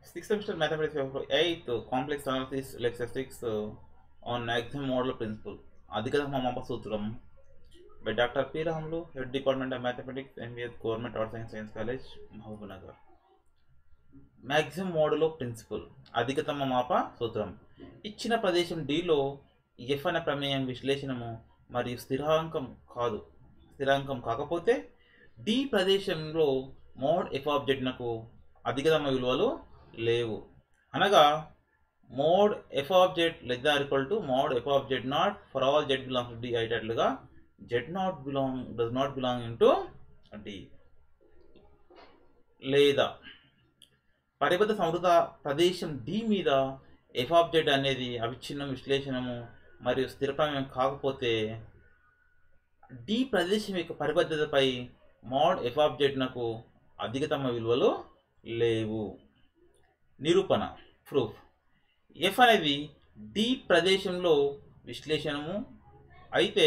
Sixth semester mathematics eighth complex analysis lecture six on maximum model principle అధిక మాప సూత్రం by doctor P Ramulu head department of mathematics MBS government arts and science college Mahabubnagar maximum model principle అధికతమ మాప సూత్రం ఇచ్చిన ప్రదేశం డిలో F అనే ప్రమేయం విశ్లేషణము మరియు స్థిరాంకం కాదు స్థిరాంకం కాకపోతే డి ప్రదేశంలో మోడ్ ఎఫ్ ఆబ్జెక్ట్నకు అధికతమ విలువలు లేవు అనగా mod F object less or equal to mod F object naught for all Z belongs D అయ్యేటట్లుగా Z naught belong does not belong in to D లేదా పరిబద్ధ సమృద్ధ ప్రదేశం డి మీద ఎఫ్ ఆబ్జెక్ట్ అనేది అవిచ్ఛిన్నం విశ్లేషణము మరియు స్థిరప్రమేయం కాకపోతే డి ప్రదేశం యొక్క పరిబద్ధతపై మోడ్ ఎఫ్ ఆబ్జెక్ట్నకు అధికతమ విలువలు లేవు నిరూపణ ప్రూఫ్ ఎఫ్ అనేది డి ప్రదేశంలో విశ్లేషణము అయితే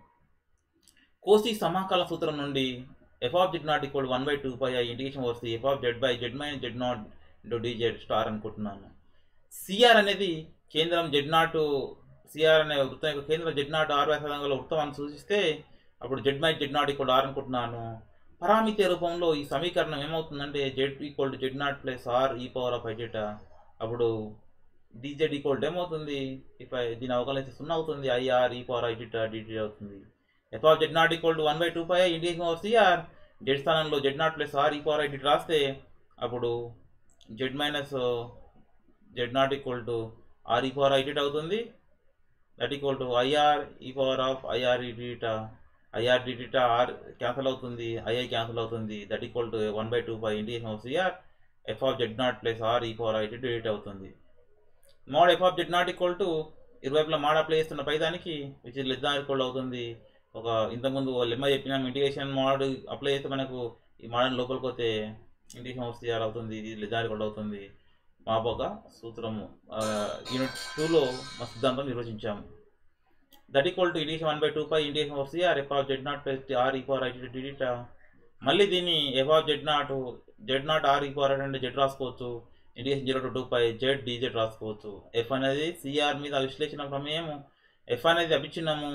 కోసి సమాకలన సూత్రం నుండి F of Z naught equal one by two pi integration వస్తే F of Z by Z minus Z naught into D Z star అనుకుంటున్నాను సిఆర్ అనేది కేంద్రం జెడ్ నాట్ సిఆర్ అనే వృత్తం యొక్క కేంద్రం జెడ్ నాట్ ఆర్ వ్యాసార్థం గల వృత్తం అని సూచిస్తే అప్పుడు Z minus Z naught equal R అనుకుంటున్నాను పరామితి రూపంలో ఈ సమీకరణం ఏమవుతుందంటే Z equal to Z naught plus R E power of ఐజెట్ అప్పుడు డిజెడ్ ఈక్వల్ ఏమవుతుంది ఇఫ్ దీని అవకలన సున్నా అవుతుంది ఐఆర్ ఈ పవర్ ఐజెట్ డిజెడ్ అవుతుంది F of Z naught equal to one by two pi integration over C R Z స్థానంలో Z naught plus R E power ఐడి రాస్తే అప్పుడు Z minus Z naught equal to R E power ఐడిట్ అవుతుంది that equal to I R E power of I R ఇడిట I R డిడిట R cancel అవుతుంది I I cancel అవుతుంది that equal to one by two pi integration of C R F of Z naught plus R E power ఐడి డిడిట్ అవుతుంది mod F of Z naught equal to ఇరువైపులా mod apply చేస్తున్న పైదానికి which is less than equal అవుతుంది ఒక ఇంతకుముందు lemma చెప్పిన ఇంటిగ్రేషన్ మోడ్ అప్లై చేస్తే మనకు ఈ మోడల్ లోపలికి పోతే ఇంటిగ్రేషన్ వస్తే అవుతుంది ఇది లెజారి కూడా అవుతుంది మాపోక సూత్రము యూనిట్ టూలో మా సిద్ధాంతం నిర్వచించాము that equal to integration one by two pi integration of C R F of Z naught plus R E power I T డిడిట మళ్ళీ దీన్ని F of Z naught Z naught R E power అంటే జెడ్ రాసుకోవచ్చు integration zero to two pi Z DZ రాసుకోవచ్చు F అనేది C R మీద విశ్లేషణ ప్రమేయము F అనేది అభిచిన్నము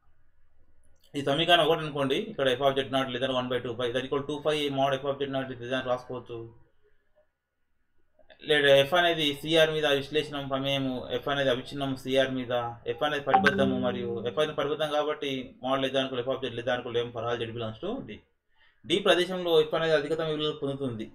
ఈ సమీకరణం ఒకటి అనుకోండి ఇక్కడ ఎఫ్ ఆఫ్ జెడ్ నాట్ లేదా one by two five that equal to five mod F of Z naught లేదా రాసుకోవచ్చు లేదా ఎఫ్ అనేది సిఆర్ మీద విశ్లేషణ ప్రమేయము ఎఫ్ అనేది అవిచ్ఛిన్నం సిఆర్ మీద ఎఫ్ అనేది పరిబద్ధము మరియు ఎఫ్ అనేది పరిబద్ధం కాబట్టి మోడల్ లేదా అనుకో ఎఫ్ ఆఫ్ జెడ్ లేదా అనుకో ఏం for all Z belongs to D D ప్రదేశంలో ఎఫ్ అనేది అధికతమ విలువలు పొందుతుంది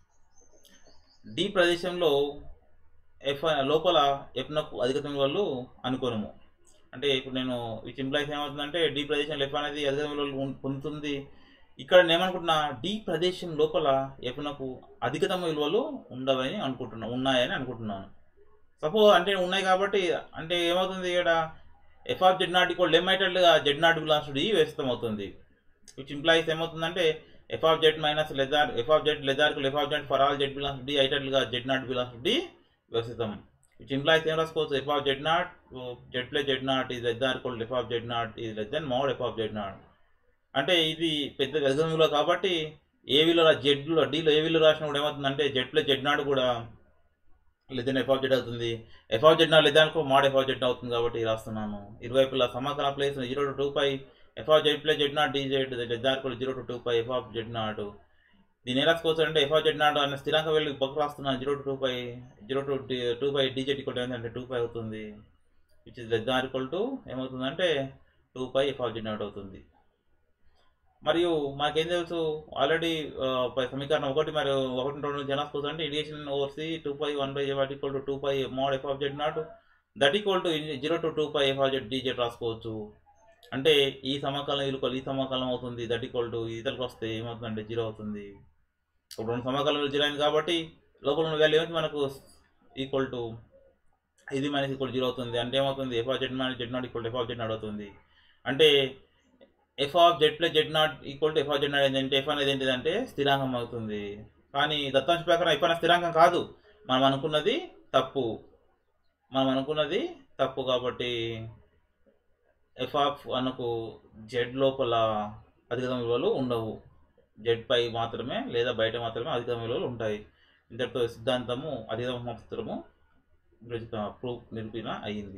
డి ప్రదేశంలో ఎఫ్ లోపల ఎఫ్నకు అధికతమ విలువలు అనుకోనము అంటే ఇప్పుడు నేను విచ్ ఇంప్లాయిస్ ఏమవుతుందంటే డి ప్రదేశంలో ఎఫ్ అనేది అధిక విలువలు పొందుతుంది ఇక్కడ నేను ఏమనుకుంటున్నా డి ప్రదేశం లోపల ఎఫ్నకు అధికతమ విలువలు ఉండవని అనుకుంటున్నా ఉన్నాయని అనుకుంటున్నాను సపోజ్ అంటే ఉన్నాయి కాబట్టి అంటే ఏమవుతుంది ఇక్కడ F of Z naught equal ఏమైనట్లుగా జెడ్ నాట్ బిలాంగ్స్ డి వ్యస్తం అవుతుంది విచ్ ఇంప్లాయిస్ ఏమవుతుందంటే F of Z minus lesser F of Z lesser F of Z for all Z belongs D అయ్యేటట్లుగా జెడ్ నాట్ బిలాంగ్స్ డి వ్యవస్థితం which implies ఏం రాసుకోవచ్చు F of Z naught Z plus Z naught is less than equal F of Z naught is less than mod F of Z not అంటే ఇది పెద్ద గజం విలువ కాబట్టి ఏ విలువ జెడ్లో డీలో ఏ విలువ రాసినా కూడా ఏమవుతుందంటే జెడ్ ప్లస్ జెడ్ నాట్ కూడా less than f of z అవుతుంది F of Z naught less దానికి మోడ్ ఎఫ్ ఆఫ్ జెడ్ అవుతుంది కాబట్టి రాస్తున్నాను ఇరువైపులా సమాకలన ప్లేస్ zero to two pi f of z plus Z naught d z less than కూడా zero to two pi f of Z naught దీని ఏ రాసుకోవచ్చు అంటే ఎఫ్ ఆఫ్ జెడ్ నాట్ అనే స్థిరాంక వెళ్ళి బొక్క రాస్తున్నాను zero to two pi zero to two pi d z equal అంటే టూ పై అవుతుంది which is less than equal to ఏమవుతుందంటే two pi f of Z naught అవుతుంది మరియు మాకేం తెలుసు ఆల్రెడీ సమీకరణం ఒకటి మరి ఒకటి రెండు నుంచి రాసుకోవచ్చు అంటే integration over c two pi one by what equal to two pi mod F of Z naught that equal to zero to two pi f of z DZ రాసుకోవచ్చు అంటే ఈ సమకాలం ఇరుకోలు ఈ సమకాలం అవుతుంది దట్ ఈక్వల్ టు ఇతరులకు వస్తే ఏమవుతుందంటే zero అవుతుంది ఇప్పుడు రెండు సమకాలంలో జీరో అయింది కాబట్టి లోపల ఉన్న వాల్యూ ఏమిటి మనకు ఈక్వల్ టు ఇది మైనస్ ఈక్వల్ జీరో అవుతుంది అంటే ఏమవుతుంది f of Z minus Z naught equal F of Z naught అవుతుంది అంటే f of z plus Z naught equal to f of Z naught ఏంటంటే ఎఫ్ అనేది ఏంటిదంటే స్థిరాంకం అవుతుంది కానీ దత్తాంశ ప్రకారం ఎఫ్ అనేది స్థిరాంకం కాదు మనం అనుకున్నది తప్పు మనం అనుకున్నది తప్పు కాబట్టి ఎఫ్ ఆఫ్ మనకు జెడ్ లోపల అధిక విలువలు ఉండవు జెడ్ పై మాత్రమే లేదా బయట మాత్రమే అధిక విలువలు ఉంటాయి ఇంతటితో సిద్ధాంతము అధిగమ సూత్రము విరచిత ప్రూఫ్ నిరూపణ అయ్యింది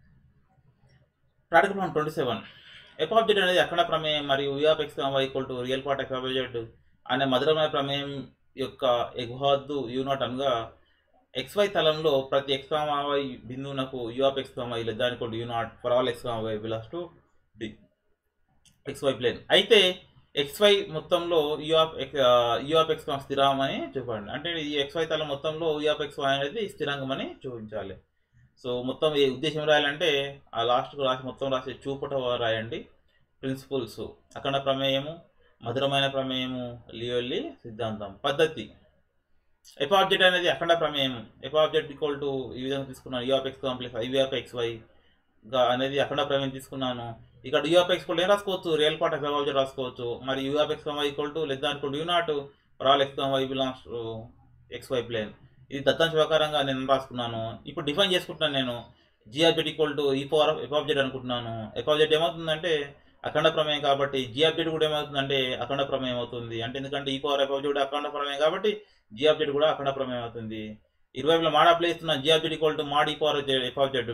practical one twenty seven f object అనేది అఖండ ప్రమేయం మరియు u of x equal to real part f object అనే మధురమైన ప్రమేయం యొక్క ఎగుహద్దు యూ నాట్ అనగా ఎక్స్వై తలంలో ప్రతి ఎక్స్ వై బిందువునకు యూఆఫ్ ఎక్స్ వై లేదా equal to u naught for all x y belongs to d x y plane అయితే ఎక్స్వై మొత్తంలో యూఆఫ్ ఎక్స్ యూఆఫ్ ఎక్స్ స్థిరం అని చెప్పండి అంటే ఈ ఎక్స్వై తలం మొత్తంలో యూఆఫ్ ఎక్స్ వై అనేది స్థిరాంగం అని చూపించాలి సో మొత్తం ఈ ఉద్దేశం రాయాలంటే ఆ లాస్ట్కు రాసి మొత్తం రాసి చూపట రాయండి ప్రిన్సిపల్స్ అఖండ ప్రమేయము మధురమైన ప్రమేయము లియోల్లి సిద్ధాంతం పద్ధతి ఎఫ్ ఆబ్జెక్ట్ అనేది అఖండ ప్రమేయం ఎఫ్ ఆబ్జెక్ట్ ఈక్వల్ టు ఈ విధంగా తీసుకున్నాను u of x complex i v of x y గా అనేది అఖండ ప్రమేయం తీసుకున్నాను ఇక్కడ యూఆఫ్ ఎక్స్ కూడా ఏం రాసుకోవచ్చు రియల్ పార్ట్ ఎఫ్ ఆబ్జెక్ట్ రాసుకోవచ్చు మరి u of x y equal to less than u naught for all x y belongs to x y plane ఇది దత్తాంశ ప్రకారంగా నేను రాసుకున్నాను ఇప్పుడు డిఫైన్ చేసుకుంటున్నాను నేను g object equal to e power f object అనుకుంటున్నాను ఎఫ్ ఆబ్జెక్ట్ ఏమవుతుందంటే అఖండ ప్రమేయం కాబట్టి జీ ఆబ్జెక్ట్ కూడా ఏమవుతుందంటే అఖండ ప్రమేయం అవుతుంది అంటే ఎందుకంటే ఈ పవర్ ఎఫ్ ఆబ్జెక్ట్ అఖండ ప్రమేయం కాబట్టి జీ ఆబ్జెక్ట్ కూడా అఖండ ప్రమేయం అవుతుంది ఇరువైపులో మాడ్ అప్లై ఇస్తున్నాను g object equal to mod e power f object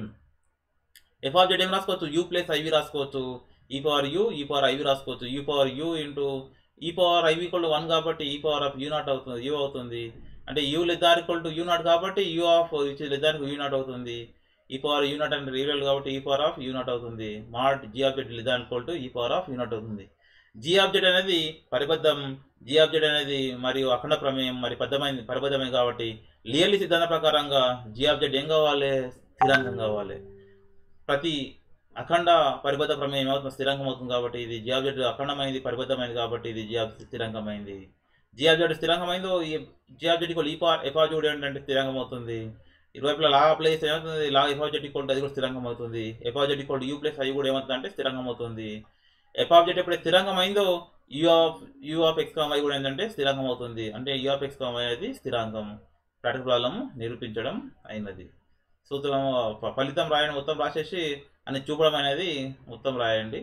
f object ఏం రాసుకోవచ్చు యూ ప్లస్ ఐవి రాసుకోవచ్చు e power u e power i v రాసుకోవచ్చు u power u into e power i v equal to one కాబట్టి e power of u naught అవుతుంది u అవుతుంది అంటే u లెదార్ equal to u naught కాబట్టి యూ ఆఫ్ విచ్ లెదార్ u naught అవుతుంది e power u not అంటే రియల్ కాబట్టి e power of u naught అవుతుంది మాడ్ జీ ఆబ్జెక్ట్ లెదార్ equal to e power of u naught అవుతుంది జీ ఆబ్జెక్ట్ అనేది పరిబద్ధం జీ ఆబ్జెక్ట్ అనేది మరియు అఖండ ప్రమేయం మరి బద్ధమైంది పరిబద్ధమైంది కాబట్టి లియర్లీ సిద్ధాంత ప్రకారంగా జీ ఆబ్జెక్ట్ ఏం కావాలి స్థిరాంగం కావాలి ప్రతి అఖండ పరిబద్ధ ప్రమేయం ఏమవుతుంది స్థిరాంగం అవుతుంది కాబట్టి ఇది జీ ఆబ్జెక్ట్ అఖండమైంది పరిబద్ధమైంది కాబట్టి ఇది జీ ఆబ్జెక్ట్ స్థిరాంగమైంది జీ ఆబ్జెక్ట్ స్థిరాంగమైందో ఈ జీ ఆబ్జెక్ట్ ఈక్వల్ ఈ పార్ ఎఫ్ ఆబ్జెక్ట్ ఏంటంటే స్థిరాంగం అవుతుంది ఇరువైపులా లా అప్లై చేస్తే ఏమవుతుంది లా ఎఫ్ ఆబ్జెక్ట్ ఈక్వల్ అది కూడా స్థిరాంగం అవుతుంది f object equal u plus i కూడా ఏమవుతుంది అంటే స్థిరాంగం అవుతుంది ఎఫ్ ఆబ్జెక్ట్ ఎప్పుడైతే స్థిరాంగం అయిందో u of u of x comma y కూడా ఏంటంటే స్థిరాంగం అవుతుంది అంటే u of x comma y అనేది స్థిరాంగం ప్రాక్టికల్ ప్రాబ్లం నిరూపించడం అయినది సూత్రం ఫ- ఫలితం రాయండి మొత్తం రాసేసి అని చూపడం అనేది మొత్తం రాయండి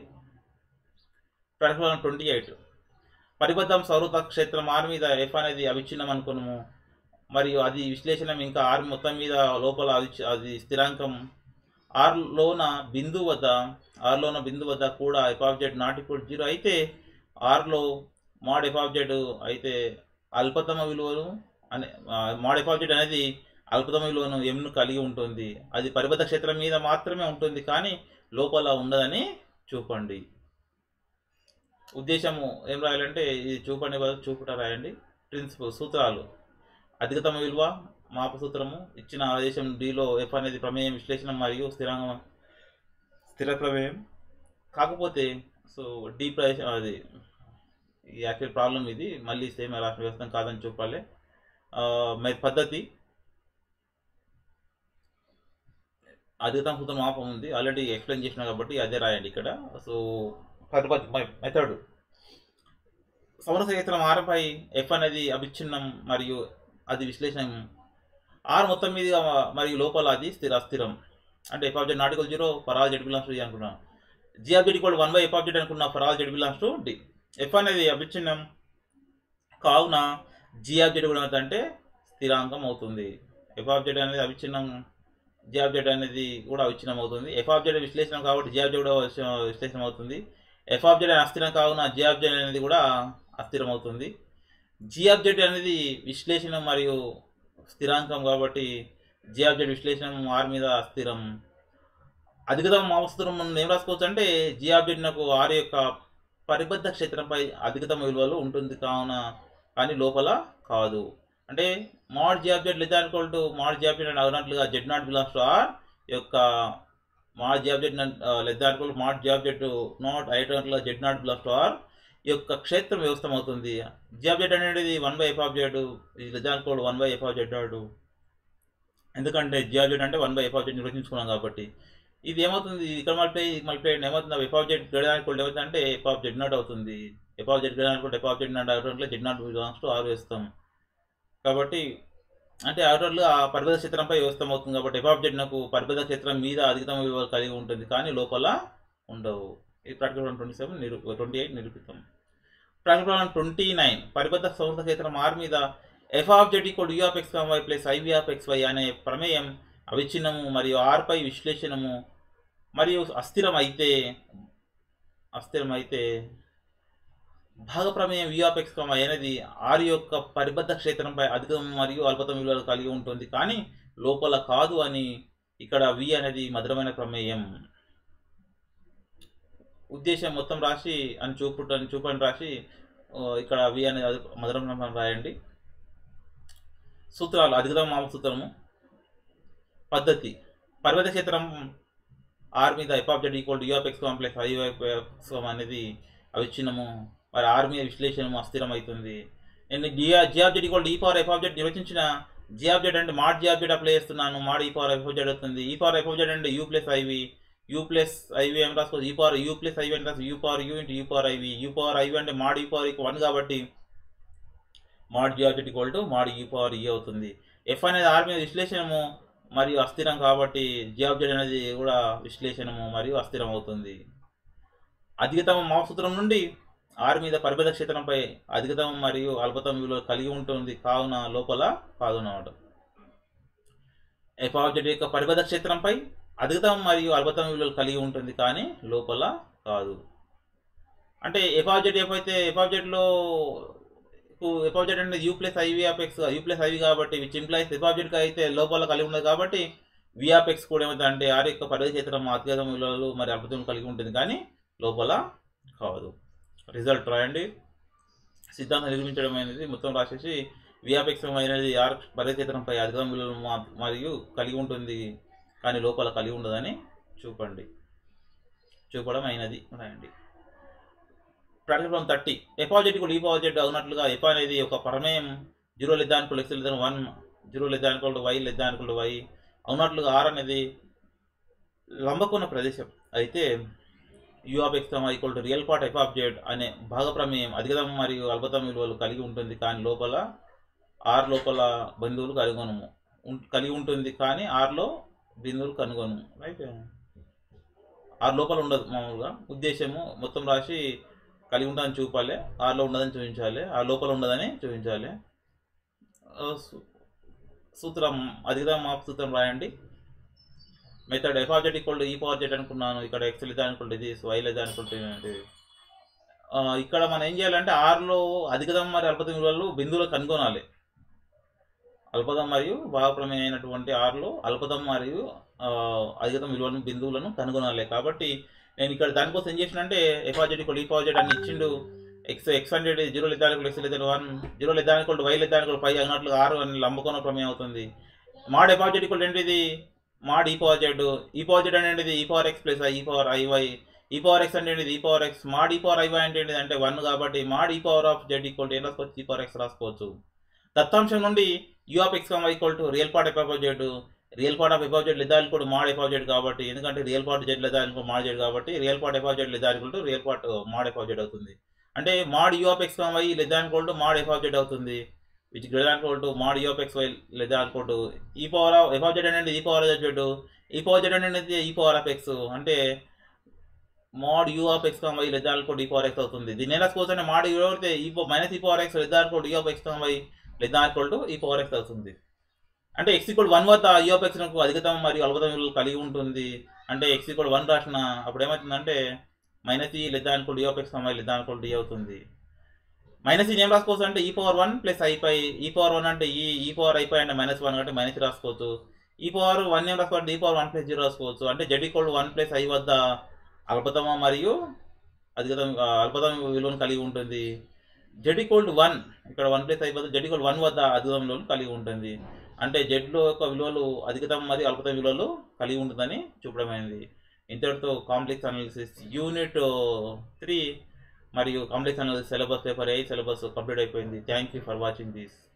ప్రాక్టికల్ ప్రాబ్లం ట్వంటీ ఎయిట్ పరిబద్ధం సౌరత క్షేత్రం ఆర్ మీద ఎఫ్ అనేది అవిచ్ఛిన్నం అనుకున్నాము మరియు అది విశ్లేషణం ఇంకా ఆర్ మొత్తం మీద లోపల అది అది స్థిరాంకం ఆర్లోన బిందు వద్ద ఆర్లోన బిందు వద్ద కూడా f object naught equal zero అయితే ఆర్లో మాడ్ ఎఫ్ ఆబ్జెక్ట్ అయితే అల్పతమ విలువను అనే ఆ, మాడ్ ఎఫ్ ఆబ్జెక్ట్ అనేది అల్పతమ విలువను ఎంను కలిగి ఉంటుంది అది పరిబద్ధ క్షేత్రం మీద మాత్రమే ఉంటుంది కానీ లోపల ఉండదని చూపండి ఉద్దేశము ఏం రాయాలంటే ఇది చూపండి బదులు చూపుట రాయండి ప్రిన్సిపల్ సూత్రాలు అధికతమ విలువ మాప సూత్రము ఇచ్చిన ఆదేశం డిలో ఎఫ్ అనేది ప్రమేయం విశ్లేషణ మరియు స్థిరాంగం స్థిర ప్రమేయం కాకపోతే సో డి ప్రదేశం అది ఈ యాక్చువల్ ప్రాబ్లం ఇది మళ్ళీ సేమ్ రాష్ట్ర వ్యవస్థ కాదని చూపాలి ఆ, మరి పద్ధతి అధికతమ సూత్రం మాపం ఉంది ఆల్రెడీ ఎక్స్ప్లెయిన్ చేసిన కాబట్టి అదే రాయండి ఇక్కడ సో మెథడ్ సమరస క్షేత్రం ఆర్పై ఎఫ్ అనేది అవిచ్ఛిన్నం మరియు అది విశ్లేషణ ఆర్ మొత్తం మీద మరియు లోపల అది స్థిర అస్థిరం అంటే f object not equal zero for all Z belongs to అనుకున్నాం g object equal one by f object అనుకున్నా for all Z belongs to D f అనేది అవిచ్ఛిన్నం కావున జీ ఆబ్జెక్ట్ కూడా అంటే స్థిరాంకం అవుతుంది ఎఫ్ ఆబ్జెక్ట్ అనేది అవిచ్ఛిన్నం జీ ఆబ్జెక్ట్ అనేది కూడా అవిచ్ఛిన్నం అవుతుంది ఎఫ్ ఆబ్జెక్ట్ విశ్లేషణ కాబట్టి జీ ఆబ్జెక్ట్ కూడా విశ్లేషణ- విశ్లేషణ అవుతుంది ఎఫ్ ఆబ్జెక్ట్ అనేది అస్థిరం కావున జీ ఆబ్జెక్ట్ అనేది కూడా అస్థిరం అవుతుంది జీ ఆబ్జెక్ట్ అనేది విశ్లేషణ మరియు స్థిరాంకం కాబట్టి జీ ఆబ్జెక్ట్ విశ్లేషణ ఆర్ మీద అస్థిరం అధికతమ మావస్థిరం మనం ఏం రాసుకోవచ్చు అంటే జీ ఆబ్జెక్ట్ నాకు ఆర్ యొక్క పరిబద్ధ క్షేత్రంపై అధికతమ విలువలు ఉంటుంది కావున కానీ లోపల కాదు అంటే మాడ్ జీ ఆబ్జెక్ట్ లేదా equal to mod g object అని అన్నట్లుగా z naught belongs to R యొక్క మాడ్ జీ ఆబ్జెక్ట్ లేదా equal mod g object naught అయినట్లుగా z naught belongs to R ఈ యొక్క క్షేత్రం వ్యవస్థం అవుతుంది జీ ఆబ్జెక్ట్ అనేది వన్ బై ఎఫ్ ఆబ్జెక్ట్ ఇది లేదా equal one by f object dot ఎందుకంటే జీ ఆబ్జెక్ట్ అంటే వన్ బై ఎఫ్ ఆబ్జెక్ట్ నిర్వచించుకున్నాం కాబట్టి ఇది ఏమవుతుంది ఇక్కడ మల్టిప్లై మల్టిప్లై ఏమవుతుంది ఎఫ్ ఆబ్జెక్ట్ గ్రేటర్ ఈక్వల్ ఏమవుతుంది అంటే ఎఫ్ ఆఫ్ జెడ్ నాట్ అవుతుంది f object greater equal f object naught అవుతుంది z naught belongs to R వేస్తాం కాబట్టి అంటే అవుటర్లు ఆ పరిబద్ధ క్షేత్రంపై వ్యవస్థం అవుతుంది కాబట్టి ఎఫ్ ఆబ్జెక్ట్ నాకు పరిబద్ధ క్షేత్రం మీద అధికతమ విలువ కలిగి ఉంటుంది కానీ లోపల ఉండవు ఇది ప్రాక్టికల్ ట్వంటీ సెవెన్ నిరూ ట్వంటీ ఎయిట్ నిరూపితం ప్రాక్టికల్ ట్వంటీ నైన్ పరిబద్ధ సంస్థ క్షేత్రం ఆర్ మీద f of z equal u of x y plus i v of x y అనే ప్రమేయం అవిచ్ఛిన్నము మరియు ఆర్పై విశ్లేషణము మరియు అస్థిరం అయితే అస్థిరం అయితే భాగ ప్రమేయం వి ఆఫ్ ఎక్స్ వై అనేది ఆర్ యొక్క పరిబద్ధ క్షేత్రంపై అధికం మరియు అల్పతం విలువలు కలిగి ఉంటుంది కానీ లోపల కాదు అని ఇక్కడ వి అనేది మధురమైన ప్రమేయం ఉద్దేశం మొత్తం రాసి అని చూపుట చూపని రాసి ఆ, ఇక్కడ వి అనేది అది మధురమైన ప్రమేయం రాయండి సూత్రాలు అధికతమ మామ సూత్రము పద్ధతి పర్వత క్షేత్రం ఆర్ మీద f of z equal to u of x plus i x అనేది అవిచ్ఛిన్నము మరి ఆర్ మీద విశ్లేషణము అస్థిరం అవుతుంది నేను జియా g of z equal e power f of z నిర్వచించిన జిఆబ్జెడ్ అంటే మాడ్ జిఆబ్జెడ్ అప్లై చేస్తున్నాను mod e power f of z అవుతుంది e power f of z అంటే u plus i v u plus i v ఏం రాసుకోవచ్చు e power u plus i v అంటే రాసుకో u power u into u power i v u power i v అంటే mod u power one కాబట్టి mod g of z equal to mod u power e అవుతుంది F అనేది are మీద విశ్లేషణము మరియు అస్థిరం కాబట్టి జిఆబ్జెడ్ అనేది కూడా విశ్లేషణము మరియు అస్థిరం అవుతుంది అధికతమ మాప్ సూత్రం నుండి ఆర్ మీద పరిబద్ధ క్షేత్రంపై అధికతమ మరియు అల్పతమ విలువ కలిగి ఉంటుంది కావున లోపల కాదునమాట ఎఫ్ ఆబ్జెక్ట్ యొక్క పరిబద్ధ క్షేత్రంపై అధికతమ మరియు అల్పతమ విలువలు కలిగి ఉంటుంది కానీ లోపల కాదు అంటే ఎఫ్ ఆబ్జెక్ట్ ఎప్పుడైతే ఎఫ్ ఆబ్జెక్ట్లో ఎఫ్ ఆబ్జెక్ట్ అంటే u plus i v of x u plus i v కాబట్టి విచ్ ఇంప్లైస్ ఎఫ్ ఆబ్జెక్ట్ అయితే లోపల కలిగి ఉండదు కాబట్టి వి ఆఫ్ ఎక్స్ కూడా ఏమవుతుంది అంటే ఆర్ యొక్క పరిధి క్షేత్రం అత్యధిక విలువలు మరి అల్పతం కలిగి ఉంటుంది కానీ లోపల కాదు రిజల్ట్ రాయండి సిద్ధాంతం నిర్మించడం అనేది మొత్తం రాసేసి విఆర్ఎక్స్ అనేది ఆర్ పరిక్షేత్రంపై అధిక విలువలు మా- మరియు కలిగి ఉంటుంది కానీ లోపల కలిగి ఉండదని చూపండి చూపడం అయినది రాయండి ప్రాక్టికల్ థర్టీ ఎపాజిట్ కూడా ఈ పాజిట్ అవునట్లుగా ఎపా అనేది ఒక ప్రమేయం జీరో లెద్దా అనుకోండి ఎక్స్ లెద్దా వన్ జీరో లెద్దా అనుకోండి వై లెద్దా అనుకోండి వై అవునట్లుగా ఆర్ అనేది లంబకోణ ప్రదేశం అయితే u of x equal to real part f of z అనే భాగ ప్రమేయం అధికతమ మరియు అల్పతమ విలువలు కలిగి ఉంటుంది కానీ లోపల ఆర్ లోపల బిందువులు కనుగొనము ఉం- కలిగి ఉంటుంది కానీ ఆర్లో బిందువులు కనుగొనము రైట్ ఆర్ లోపల ఉండదు మామూలుగా ఉద్దేశము మొత్తం రాసి కలిగి ఉంటుందని చూపాలి ఆర్లో ఉండదని చూపించాలి ఆ లోపల ఉండదని చూపించాలి ఆ, సు- సూత్రం అధికతమ మాప్ సూత్రం రాయండి method f object equal to e power z అనుకున్నాను ఇక్కడ ఎక్స్ లేదా అనుకుంటే ఇది వై లేదా అనుకుంటే ఇది. ఆ, ఇక్కడ మనం ఏం చేయాలంటే ఆర్లో అధికతం మరియు అల్పతం విలువలు బిందువులు కనుగొనాలి అల్పదం మరియు భాగప్రమేయం అయినటువంటి ఆర్లో అల్పదం మరియు ఆ, అధికతం విలువలను బిందువులను కనుగొనాలి కాబట్టి నేను ఇక్కడ దానికోసం ఏం చేసినంటే f object equal e power z అని ఇచ్చిండు ఎక్స్ ఎక్స్ హండ్రెడ్ జీరో లేదా ఎక్స్ లేదా వన్ జీరో లేదా వై లేదా పై అన్నట్లు ఆరు అని లంబకోణ ప్రమేయం అవుతుంది మాడ్ ఎఫ్ ఆబ్జెక్ట్ ఈక్వల్ ఏంటిది mod e power z e power z అనేది e power x plus e power i y e power x అంటే e power x mod e power i y అంటే ఏంటిది అంటే వన్ కాబట్టి mod e power of z equal ఏం రాసుకోవచ్చు e power X రాసుకోవచ్చు దత్తాంశం నుండి u of x equal to real part f of z real part of f of z లేదా కూడా మాడ్ ఎఫ్ ఆఫ్ జెడ్ కాబట్టి ఎందుకంటే రియల్ పార్ట్ జెడ్ లేదా అనుకో మాడ్ జెడ్ కాబట్టి real part f of z లేదా to real part mod f of z అవుతుంది అంటే mod u of x y లేదా to mod f of z అవుతుంది which greater equal to mod u of x y లేదా equal to e power of f of z అనేది e power of z e power z అనేది e power of x అంటే mod u of x y లేదా equal e power x అవుతుంది దీన్ని ఎలా రాసుకోవచ్చు అంటే మాడ్ యూ అయితే e minus e power x లేదా equal u of x y లేదా equal to e power x అవుతుంది అంటే ఎక్స్ ఈక్వల్ వన్ వద్ద ఈ ఆఫ్ ఎక్స్ నాకు అధికతం మరియు అల్పతం విలువలు కలిగి ఉంటుంది అంటే ఎక్స్ ఈక్వల్ వన్ రాసిన అప్పుడు ఏమవుతుందంటే మైనస్ ఈ లేదా అనుకోండి ఈ ఆఫ్ ఎక్స్ వై లేదా అనుకోండి ఈ అవుతుంది మైనస్ ఈ ఏం రాసుకోవచ్చు అంటే ఈ పవర్ వన్ ప్లస్ ఐపై ఈ పవర్ వన్ అంటే ఈ ఈ పవర్ ఐపై అంటే మైనస్ వన్ అంటే మైనస్ రాసుకోవచ్చు ఈ పవర్ వన్ ఏం రాసుకోవచ్చు e power one plus zero రాసుకోవచ్చు అంటే z equal one plus i వద్ద అల్పతమ మరియు అధికతం ఆ, అల్పతమ విలువను కలిగి ఉంటుంది జెడ్ ఈక్వల్ టు వన్ ఇక్కడ వన్ ప్లస్ ఐ వద్ద జెడ్ ఈక్వల్ వన్ వద్ద అధికతం విలువను కలిగి ఉంటుంది అంటే జెడ్లో యొక్క విలువలు అధికతం మరియు అల్పతం విలువలు కలిగి ఉంటుందని చూపడమైనది ఇంతటితో కాంప్లెక్స్ అనాలిసిస్ యూనిట్ త్రీ మరియు complex analysis syllabus paper A syllabus complete అయిపోయింది thank you for watching this